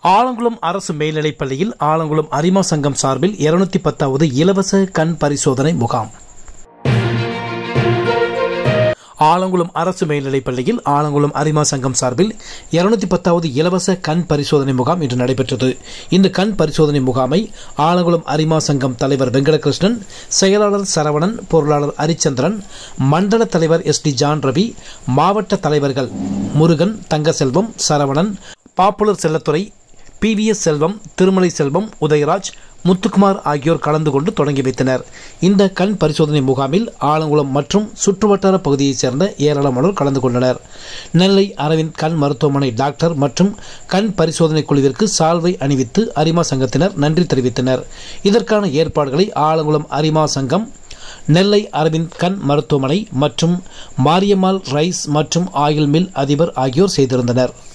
ஆலங்குளம் அரசு மேல்நிலைப் பள்ளியில் ஆலங்குளம் அரிமா சங்கம் சார்பில் இருநூத்தி பத்தாவது இலவச கண் பரிசோதனை முகாம் ஆலங்குளம் அரசு மேல்நிலைப் பள்ளியில் ஆலங்குளம் அரிமா சங்கம் சார்பில் இருநூத்தி பத்தாவது இலவச கண் பரிசோதனை முகாம் இன்று நடைபெற்றது இந்த கண் பரிசோதனை முகாமை ஆலங்குளம் அரிமா சங்கம் தலைவர் வெங்கடகிருஷ்ணன் செயலாளர் சரவணன் பொருளாளர் ஹரிச்சந்திரன் மண்டல தலைவர் எஸ் டி ஜான் ரவி மாவட்ட தலைவர்கள் Murugan Thangaselvam Saravanan popular Chellathurai P V S Selvam Thirumalai Selvam Udayaraj Muthukumar ஆகியோர் கலந்து கொண்டு தொடங்கி வைத்தனர் இந்த கண் பரிசோதனை முகாமில் ஆலங்குளம் மற்றும் சுற்றுவட்டார பகுதியைச் சேர்ந்த ஏராளமானோர் கலந்து கொண்டனர் நெல்லை அரவிந்த் கண் மருத்துவமனை டாக்டர் மற்றும் கண் பரிசோதனை குழுவிற்கு சால்வை அணிவித்து அரிமா சங்கத்தினர் நன்றி தெரிவித்தனர் இதற்கான ஏற்பாடுகளை ஆலங்குளம் அரிமா சங்கம் நெல்லை அரவிந்த் கண் மருத்துவமனை மற்றும் மாரியம்மாள் ரைஸ் மற்றும் ஆயில் மில் அதிபர் ஆகியோர் செய்திருந்தனர்